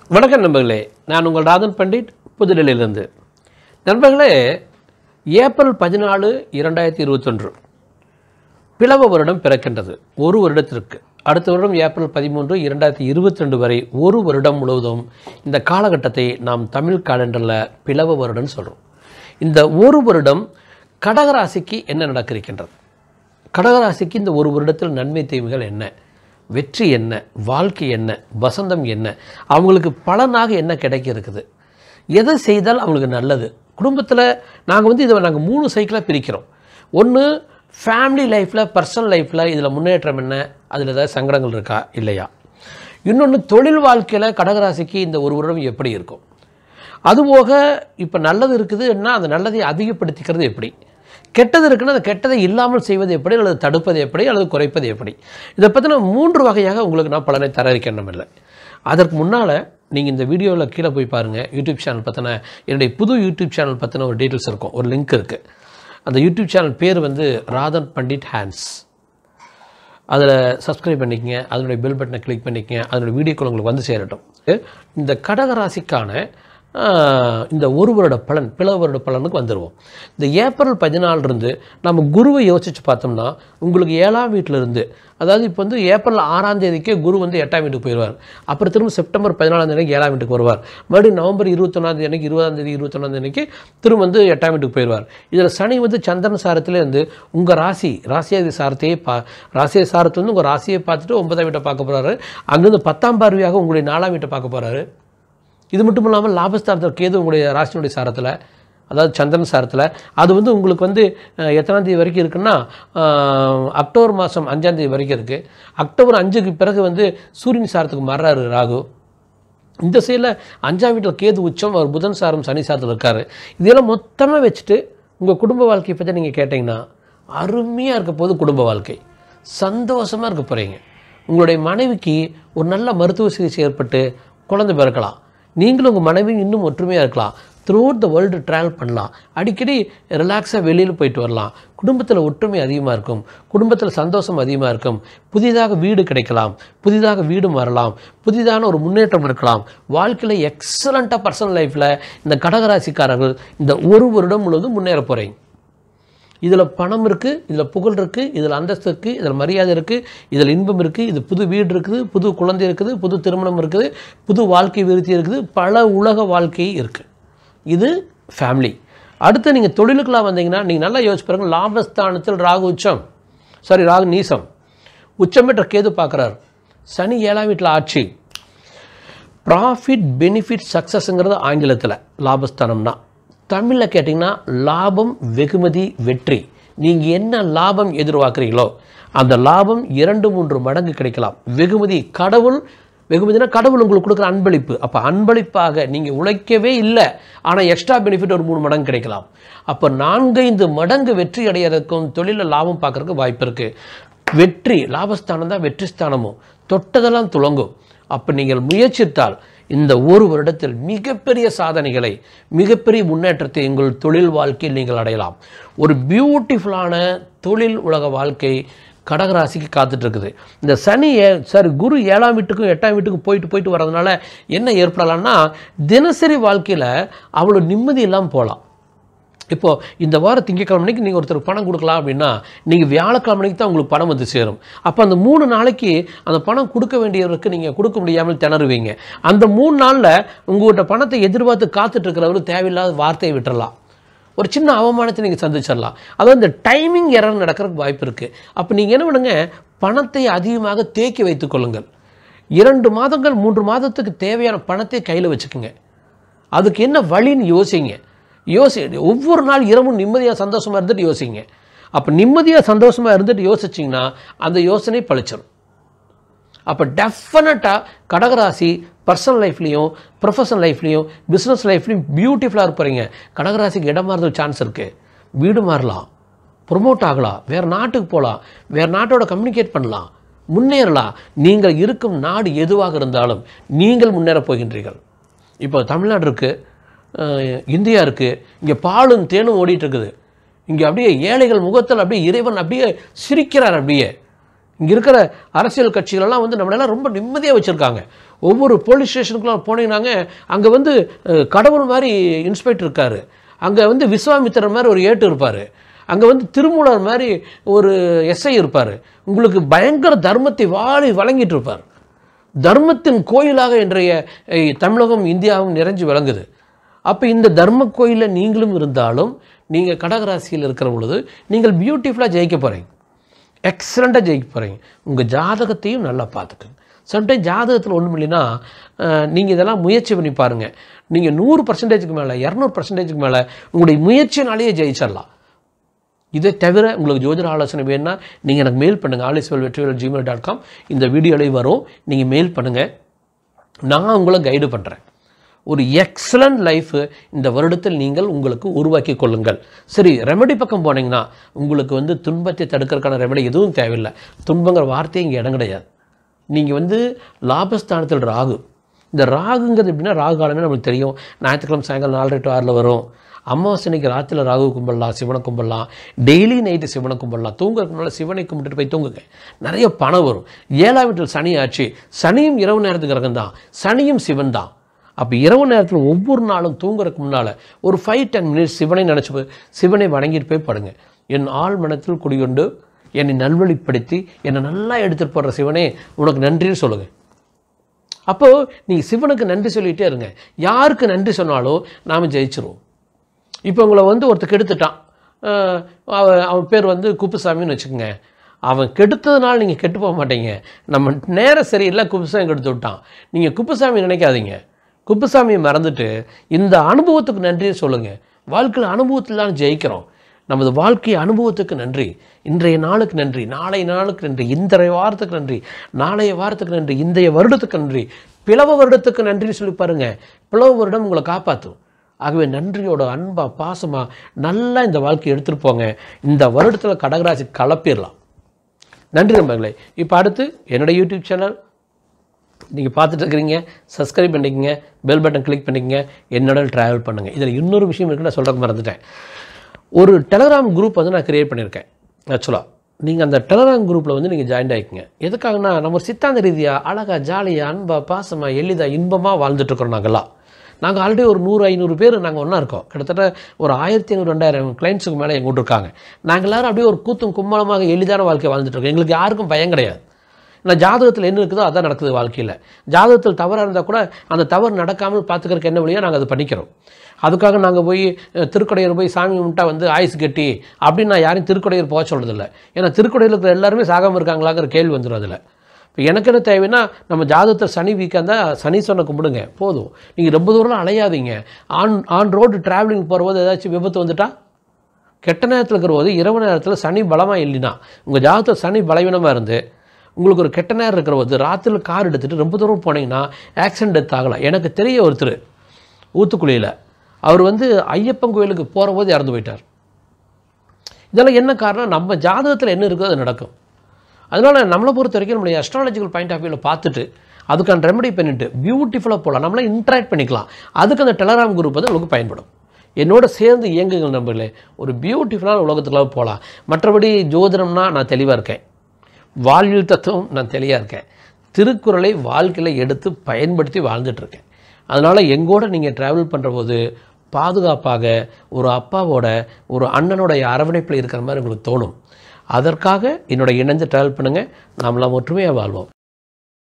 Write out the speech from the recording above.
வணக்கம் நண்பர்களே நான் உங்கள் ராதன் பண்டிட் புதுடெல்லியிலிருந்து நண்பர்களே ஏப்ரல் பதினாலு இரண்டாயிரத்தி இருபத்தொன்று பிளவ வருடம் பிறக்கின்றது ஒரு வருடத்திற்கு அடுத்த வருடம் ஏப்ரல் பதிமூன்று இரண்டாயிரத்தி இருபத்தி ரெண்டு வரை ஒரு வருடம் முழுவதும் இந்த காலகட்டத்தை நாம் தமிழ் காலண்டரில் பிளவ வருடம்னு சொல்கிறோம் இந்த ஒரு வருடம் கடகராசிக்கு என்ன நடக்கிருக்கின்றது கடகராசிக்கு இந்த ஒரு வருடத்தில் நன்மை தீமைகள் என்ன வெற்றி என்ன வாழ்க்கை என்ன வசந்தம் என்ன அவங்களுக்கு பலனாக என்ன கிடைக்க இருக்குது எதை செய்தால் அவங்களுக்கு நல்லது குடும்பத்தில் நாங்கள் வந்து இதை நாங்கள் மூணு சைக்கிளாக பிரிக்கிறோம் ஒன்று ஃபேமிலி லைஃப்பில் பர்சனல் லைஃப்பில் இதில் முன்னேற்றம் என்ன அதில் ஏதாவது சங்கடங்கள் இருக்கா இல்லையா இன்னொன்று தொழில் வாழ்க்கையில் கடகராசிக்கு இந்த ஒரு வருடம் எப்படி இருக்கும் அதுபோக இப்போ நல்லது இருக்குதுன்னா அந்த நல்லதை அதிகப்படுத்திக்கிறது எப்படி கெட்டது இருக்குன்னா அந்த கெட்டதை இல்லாமல் செய்வது எப்படி அல்லது தடுப்பது எப்படி அல்லது குறைப்பது எப்படி இதை பற்றின மூன்று வகையாக உங்களுக்கு நான் பலனை தர இருக்கின்றோம் இல்லை அதற்கு முன்னால் நீங்கள் இந்த வீடியோவில் கீழே போய் பாருங்கள் யூடியூப் சேனல் பற்றின என்னுடைய புது யூடியூப் சேனல் பற்றின ஒரு டீட்டெயில்ஸ் இருக்கும் ஒரு லிங்க் இருக்குது அந்த யூடியூப் சேனல் பேர் வந்து ராதன் பண்டிட் ஹேண்ட்ஸ் அதில் சப்ஸ்கிரைப் பண்ணிக்கங்க அதனுடைய பெல் பட்டனை கிளிக் பண்ணிக்கங்க அதனுடைய வீடியோக்கள் உங்களுக்கு வந்து சேரட்டும் இந்த கடகராசிக்கான ஆஹ், இந்த ஒரு வருட பலன் பிள வருட பலனுக்கு வந்துடுவோம் இந்த ஏப்ரல் பதினாலிருந்து நம்ம குருவை யோசித்து பார்த்தோம்னா உங்களுக்கு ஏழாம் வீட்டில் இருந்து அதாவது இப்போ வந்து ஏப்ரல் ஆறாம் தேதிக்கே குரு வந்து எட்டாம் வீட்டுக்கு போயிடுவார் அப்புறம் திரும்ப செப்டம்பர் பதினாலாம் தேதிக்கு ஏழாம் வீட்டுக்கு வருவார் மறுபடியும் நவம்பர் இருபத்தொன்னாம் தேதி அன்னைக்கு இருபதாம் தேதி இருபத்தொன்னாம் தேதிக்கு திரும்ப வந்து எட்டாம் வீட்டுக்கு போயிடுவார் இதில் சனி வந்து சந்திரன் சாரத்திலே இருந்து உங்கள் ராசி ராசியாதி சாரத்தையே பா ராசிய சாரத்துல இருந்து உங்கள் ராசியை பார்த்துட்டு ஒன்பதாம் வீட்டை பார்க்க போகிறாரு அங்கேருந்து பத்தாம் பார்வையாக உங்களுடைய நாலாம் வீட்டை பார்க்க போகிறாரு இது மட்டும் இல்லாமல் லாபஸ்தானத்தில் கேது உங்களுடைய ராசினுடைய சாரத்தில் அதாவது சந்திரன் சாரத்தில் அது வந்து உங்களுக்கு வந்து அஹ், எத்தனாம் தேதி வரைக்கும் இருக்குன்னா அஹ், அக்டோபர் மாதம் அஞ்சாம் தேதி வரைக்கும் இருக்குது அக்டோபர் அஞ்சுக்கு பிறகு வந்து சூரியன் சாரத்துக்கு மாறுறாரு ராகு இந்த சைடில் அஞ்சாம் வீட்டில் கேது உச்சம் அவர் புதன் சாரம் சனி சாரத்தில் இருக்கார் இதெல்லாம் மொத்தமாக வச்சுட்டு உங்கள் குடும்ப வாழ்க்கையை பற்றி நீங்கள் கேட்டிங்கன்னா அருமையாக இருக்க போது குடும்ப வாழ்க்கை சந்தோஷமாக இருக்க போகிறீங்க உங்களுடைய மனைவிக்கு ஒரு நல்ல மருத்துவ சிகிச்சை ஏற்பட்டு குழந்தை பிறக்கலாம் நீங்களும் உங்கள் மனைவி இன்னும் ஒற்றுமையாக இருக்கலாம் த்ரூ த வேர்ல்டு ட்ராவல் பண்ணலாம் அடிக்கடி ரிலாக்ஸாக வெளியில் போயிட்டு வரலாம் குடும்பத்தில் ஒற்றுமை அதிகமாக இருக்கும் குடும்பத்தில் சந்தோஷம் அதிகமாக இருக்கும் புதிதாக வீடு கிடைக்கலாம் புதிதாக வீடு மாறலாம் புதிதான ஒரு முன்னேற்றம் இருக்கலாம் வாழ்க்கையில் எக்ஸலண்ட்டாக பர்சனல் லைஃப்பில் இந்த கடகராசிக்காரர்கள் இந்த ஒரு வருடம் முழுவதும் முன்னேற போகிறீங்க இதில் பணம் இருக்குது இதில் புகழ் இருக்குது இதில் அந்தஸ்து இருக்குது இதில் மரியாதை இருக்குது இதில் இன்பம் இருக்குது இது புது வீடு இருக்குது புது குழந்தை இருக்குது புது திருமணம் இருக்குது புது வாழ்க்கை விருத்தி இருக்குது பல உலக வாழ்க்கை இருக்குது இது ஃபேமிலி அடுத்து நீங்கள் தொழிலுக்குலாம் வந்தீங்கன்னா நீங்கள் நல்லா யோசிச்சு பாருங்க லாபஸ்தானத்தில் ராகு உச்சம் சாரி ராகு நீசம் உச்சம் பெற்ற கேது பார்க்குறாரு சனி ஏழாம் வீட்டில் ஆட்சி ப்ராஃபிட் பெனிஃபிட் சக்ஸஸ்ங்கிறது ஆங்கிலத்தில் லாபஸ்தானம்னா தமிழில் கேட்டிங்கன்னா லாபம் வெகுமதி வெற்றி நீங்கள் என்ன லாபம் எதிர்பார்க்குறீங்களோ அந்த லாபம் இரண்டு மூன்று மடங்கு கிடைக்கலாம் வெகுமதி கடவுள் வெகுமதினா கடவுள் உங்களுக்கு கொடுக்குற அன்பளிப்பு அப்போ அன்பளிப்பாக நீங்கள் உழைக்கவே இல்லை ஆனால் எக்ஸ்ட்ரா பெனிஃபிட் ஒரு மூணு மடங்கு கிடைக்கலாம் அப்போ நான்கைந்து மடங்கு வெற்றி அடையிறதுக்கும் தொழிலில் லாபம் பார்க்கறதுக்கு வாய்ப்பு இருக்குது வெற்றி லாபஸ்தானம் தான் வெற்றி ஸ்தானமும் தொட்டதெல்லாம் துளங்கும் அப்போ நீங்கள் முயற்சித்தால் இந்த ஒரு வருடத்தில் மிகப்பெரிய சாதனைகளை மிகப்பெரிய முன்னேற்றத்தை உங்கள் தொழில் வாழ்க்கையில் நீங்கள் அடையலாம் ஒரு பியூட்டிஃபுல்லான தொழில் உலக வாழ்க்கை கடகராசிக்கு காத்துட்டு இருக்குது இந்த சனி ஏ சாரி குரு ஏழாம் வீட்டுக்கும் எட்டாம் வீட்டுக்கும் போயிட்டு போயிட்டு வர்றதுனால என்ன ஏற்படலாம்னா தினசரி வாழ்க்கையில் அவ்வளோ நிம்மதி இல்லாமல் போகலாம் இப்போது இந்த வாரம் திங்கக்கிழமைக்கு நீங்கள் ஒருத்தருக்கு பணம் கொடுக்கலாம் அப்படின்னா நீங்கள் வியாழக்கிழமைக்கு தான் உங்களுக்கு பணம் வந்து சேரும் அப்போ அந்த மூணு நாளைக்கு அந்த பணம் கொடுக்க வேண்டியவருக்கு நீங்கள் கொடுக்க முடியாமல் திணறுவீங்க அந்த மூணு நாளில் உங்கள்கிட்ட பணத்தை எதிர்பார்த்து காத்துட்டு இருக்கிறவரு தேவையில்லாத வார்த்தையை விட்டுறலாம் ஒரு சின்ன அவமானத்தை நீங்கள் சந்திச்சிடலாம் அதாவது இந்த டைமிங் எரர் நடக்கிறதுக்கு வாய்ப்பு இருக்குது அப்போ நீங்கள் என்ன பண்ணுங்க பணத்தை அதிகமாக தேக்கி வைத்துக் கொள்ளுங்கள் இரண்டு மாதங்கள் மூன்று மாதத்துக்கு தேவையான பணத்தை கையில் வச்சுக்கோங்க அதுக்கு என்ன வழின்னு யோசிங்க யோசி ஒவ்வொரு நாள் இரவும் நிம்மதியாக சந்தோஷமாக இருந்துட்டு யோசிங்க அப்போ நிம்மதியாக சந்தோஷமாக இருந்துட்டு யோசிச்சிங்கன்னா அந்த யோசனை பழிச்சிடும் அப்போ டெஃபினட்டாக கடகராசி பர்சனல் லைஃப்லேயும் ப்ரொஃபஷனல் லைஃப்லேயும் பிஸ்னஸ் லைஃப்லையும் பியூட்டிஃபுல்லாக இருப்பீங்க கடகராசிக்கு இடம் மாறுதல் சான்ஸ் இருக்குது வீடு மாறலாம் ப்ரொமோட் ஆகலாம் வேறு நாட்டுக்கு போகலாம் வேறு நாட்டோட கம்யூனிகேட் பண்ணலாம் முன்னேறலாம் நீங்கள் இருக்கும் நாடு எதுவாக இருந்தாலும் நீங்கள் முன்னேறப் போகின்றீர்கள் இப்போ தமிழ்நாடு இருக்குது இந்தியா இருக்குது இங்கே பாலும் தேனும் ஓடிட்டு இருக்குது இங்கே அப்படியே ஏழைகள் முகத்தில் அப்படியே இறைவன் அப்படியே சிரிக்கிறார் அப்படியே இங்கே இருக்கிற அரசியல் கட்சிகளெல்லாம் வந்து நம்மளெல்லாம் ரொம்ப நிம்மதியாக வச்சுருக்காங்க ஒவ்வொரு போலீஸ் ஸ்டேஷனுக்குலாம் போனீங்கன்னாங்க அங்கே வந்து அஹ், கடவுள் மாதிரி இன்ஸ்பெக்டர் இருக்கார் அங்கே வந்து விஸ்வாமித்திரர் மாதிரி ஒரு ஏட்டு இருப்பார் அங்கே வந்து திருமூலர் மாதிரி ஒரு எஸ்ஐ இருப்பார் உங்களுக்கு பயங்கர தர்மத்தை வாழி வழங்கிட்டு இருப்பார் தர்மத்தின் கோயிலாக இன்றைய அஹ், தமிழகம் இந்தியாவும் நிறைஞ்சு விளங்குது அப்போ இந்த தர்ம கோயிலில் நீங்களும் இருந்தாலும் நீங்கள் கடகராசியில் இருக்கிற பொழுது நீங்கள் பியூட்டிஃபுல்லாக ஜெயிக்க போகிறீங்க எக்ஸலண்ட்டாக ஜெயிக்க போகிறீங்க உங்கள் ஜாதகத்தையும் நல்லா பார்த்துக்கோங்க சம்டைம் ஜாதகத்தில் ஒன்றும் இல்லைன்னா நீங்கள் இதெல்லாம் முயற்சி பண்ணி பாருங்கள் நீங்கள் நூறு பர்சன்டேஜுக்கு மேலே இரநூறு பர்சன்டேஜுக்கு மேலே உங்களுடைய முயற்சினாலேயே ஜெயிச்சிடலாம் இதை தவிர உங்களுக்கு ஜோதிட ஆலோசனை வேணும்னா நீங்கள் எனக்கு மெயில் பண்ணுங்கள் ஆலிஸ்வல் வெற்றிவேல் ஜிமெயில் டாட் காம் இந்த வீடியோலேயே வரும் நீங்கள் மெயில் பண்ணுங்கள் நான் உங்களை கைடு பண்ணுறேன் ஒரு எக்ஸலண்ட் லைஃப் இந்த வருடத்தில் நீங்கள் உங்களுக்கு உருவாக்கி கொள்ளுங்கள் சரி ரெமெடி பக்கம் போனீங்கன்னா உங்களுக்கு வந்து துன்பத்தை தடுக்கிறதுக்கான ரெமெடி எதுவும் தேவையில்லை துன்பங்கிற வார்த்தையே இங்கே இடம் கிடையாது நீங்கள் வந்து லாபஸ்தானத்தில் ராகு இந்த ராகுங்கிறது எப்படின்னா ராகு காலமே நம்மளுக்கு தெரியும் ஞாயிற்றுக்கிழமை சாயங்காலம் நாலரை டு ஆறில் வரும் அமாவாசனைக்கு ராத்திரியில் ராகு கும்பிடலாம் சிவனை கும்பிடலாம் டெய்லி நைட்டு சிவனை கும்பிடலாம் தூங்குறதுனால சிவனை கும்பிட்டுட்டு போய் தூங்குங்க நிறைய பணம் வரும் ஏழாம் வீட்டில் சனி ஆச்சு சனியும் இரவு நேரத்துக்கு கிரகம் தான் சனியும் சிவன் தான் அப்போ இரவு நேரத்தில் ஒவ்வொரு நாளும் தூங்குறதுக்கு முன்னால் ஒரு ஃபைவ் டென் மினிட்ஸ் சிவனை நினச்சி போய் சிவனை வணங்கிட்டு போய் படுங்க என் ஆள் மனத்தில் குடிகொண்டு என்னை நல்வழிப்படுத்தி என்னை நல்லா எடுத்துகிட்டு போடுற சிவனே உனக்கு நன்றின்னு சொல்லுங்கள் அப்போது நீங்கள் சிவனுக்கு நன்றி சொல்லிகிட்டே இருங்க யாருக்கு நன்றி சொன்னாலும் நாம் ஜெயிச்சிருவோம் இப்போ உங்களை வந்து ஒருத்தர் கெடுத்துட்டான் அஹ் அவன் அவன் பேர் வந்து குப்புசாமின்னு வச்சுக்கோங்க அவன் கெடுத்ததுனால நீங்கள் கெட்டு போக மாட்டீங்க நம்ம நேரம் சரியில்லை குப்புசாமி கெடுத்து விட்டான் நீங்கள் குப்புசாமி நினைக்காதீங்க குப்புசாமியை மறந்துட்டு இந்த அனுபவத்துக்கு நன்றியை சொல்லுங்கள் வாழ்க்கையில் அனுபவத்தில் தான் ஜெயிக்கிறோம் நமது வாழ்க்கை அனுபவத்துக்கு நன்றி இன்றைய நாளுக்கு நன்றி நாளைய நாளுக்கு நன்றி இன்றைய வாரத்துக்கு நன்றி நாளைய வாரத்துக்கு நன்றி இன்றைய வருடத்துக்கு நன்றி பிளவ வருடத்துக்கு நன்றின்னு சொல்லி பாருங்க பிளவு வருடம் உங்களை காப்பாற்றும் ஆகவே நன்றியோட அன்பா பாசமா நல்லா இந்த வாழ்க்கையை எடுத்துகிட்டு போங்க இந்த வருடத்தில் கடகராசி கலப்பிடலாம் நன்றி நண்பர்களே இப்போ அடுத்து என்னோட யூடியூப் சேனல் நீங்கள் பார்த்துட்டு இருக்கிறீங்க சப்ஸ்கிரைப் பண்ணிக்கங்க பெல் பட்டன் கிளிக் பண்ணிக்கங்க என்னோட ட்ராவல் பண்ணுங்கள் இதில் இன்னொரு விஷயம் இருக்குது நான் சொல்கிறக்கு மறந்துட்டேன் ஒரு டெலகிராம் குரூப் வந்து நான் கிரியேட் பண்ணியிருக்கேன் ஆக்சுவலாக நீங்கள் அந்த டெலகிராம் குரூப்பில் வந்து நீங்கள் ஜாயின் ஆகிக்கங்க எதுக்காகனா நம்ம ஒரு சித்தாந்த ரீதியாக அழகாக ஜாலியாக அன்பாக பாசமாக எளிதாக இன்பமாக வாழ்ந்துட்டுருக்குறோம் நாங்கள்லாம் நாங்கள் ஆல்ரெடி ஒரு நூறு ஐநூறு பேர் நாங்கள் ஒன்றா இருக்கோம் கிட்டத்தட்ட ஒரு ஆயிரத்தி ஐநூறு ரெண்டாயிரம் கிளைண்ட்ஸுக்கு மேலே எங்கூட்டு இருக்காங்க நாங்கள் எல்லாரும் அப்படியே ஒரு கூத்தும் கும்பலமாக எளிதான வாழ்க்கை வாழ்ந்துட்டு இருக்கோம் எங்களுக்கு யாருக்கும் பயம் கிடையாது நான் ஜாதகத்தில் என்ன இருக்குதோ அதான் நடக்குது வாழ்க்கையில் ஜாதகத்தில் தவறாக இருந்தால் கூட அந்த தவறு நடக்காமல் பார்த்துக்கிறதுக்கு என்ன வழியோ நாங்கள் அதை பண்ணிக்கிறோம் அதுக்காக நாங்கள் போய் அஹ், திருக்கடையூர் போய் சாமி கும்பிட்டா வந்து ஆயுசு கட்டி அப்படின்னு நான் யாரையும் திருக்கடையூர் போக சொல்கிறதில்ல ஏன்னா திருக்கடையூர் இருக்கிற எல்லாருமே சாகாமல் இருக்காங்களாங்கிற கேள்வி வந்துடும் அதில் இப்போ எனக்கு என்ன தேவைன்னா நம்ம ஜாதகத்தில் சனி வீக்காக இருந்தால் சனி சொன்ன கும்பிடுங்க போதும் நீங்கள் ரொம்ப தூரம் அலையாதீங்க ஆன் ஆன் ரோடு டிராவலிங் போகிறபோது ஏதாச்சும் விபத்து வந்துட்டா கெட்ட நேரத்தில் இருக்கிற போது இரவு நேரத்தில் சனி பலமாக இல்லைனா உங்கள் ஜாதகத்தில் சனி பலவீனமாக இருந்து உங்களுக்கு ஒரு கெட்ட நேரம் இருக்கிற போது ராத்திரியில் கார் எடுத்துகிட்டு ரொம்ப தூரம் போனீங்கன்னா ஆக்சிடென்ட் டெத் ஆகலாம் எனக்கு தெரிய ஒருத்தர் ஊத்துக்குழியில் அவர் வந்து ஐயப்பன் கோயிலுக்கு போகிற போது இறந்து போயிட்டார் இதெல்லாம் என்ன காரணம் நம்ம ஜாதகத்தில் என்ன இருக்கோ அது நடக்கும் அதனால் நம்மளை பொறுத்த வரைக்கும் நம்மளுடைய அஸ்ட்ராலஜிக்கல் பாயிண்ட் ஆஃப் வியூவில் பார்த்துட்டு அதுக்கான ரெமெடி பண்ணிட்டு பியூட்டிஃபுல்லாக போகலாம் நம்மளே இன்ட்ராக்ட் பண்ணிக்கலாம் அதுக்கு அந்த டெலகிராம் குரூப் வந்து உங்களுக்கு பயன்படும் என்னோட சேர்ந்து இயங்குங்கள் நம்பர்களே ஒரு பியூட்டிஃபுல்லான உலகத்துக்குள்ள போகலாம் மற்றபடி ஜோதிடம்னா நான் தெளிவாக இருக்கேன் வாழ்வியல் தத்துவம் நான் தெளிவாக இருக்கேன் திருக்குறளை வாழ்க்கையில் எடுத்து பயன்படுத்தி வாழ்ந்துட்டு இருக்கேன் அதனால் எங்கூட நீங்கள் ட்ராவல் பண்ணுற போது பாதுகாப்பாக ஒரு அப்பாவோட ஒரு அண்ணனுடைய அரவணைப்பில் இருக்கிற மாதிரி உங்களுக்கு தோணும் அதற்காக என்னோட இணைஞ்சு ட்ராவல் பண்ணுங்கள் நாமெல்லாம் ஒற்றுமையாக வாழ்வோம்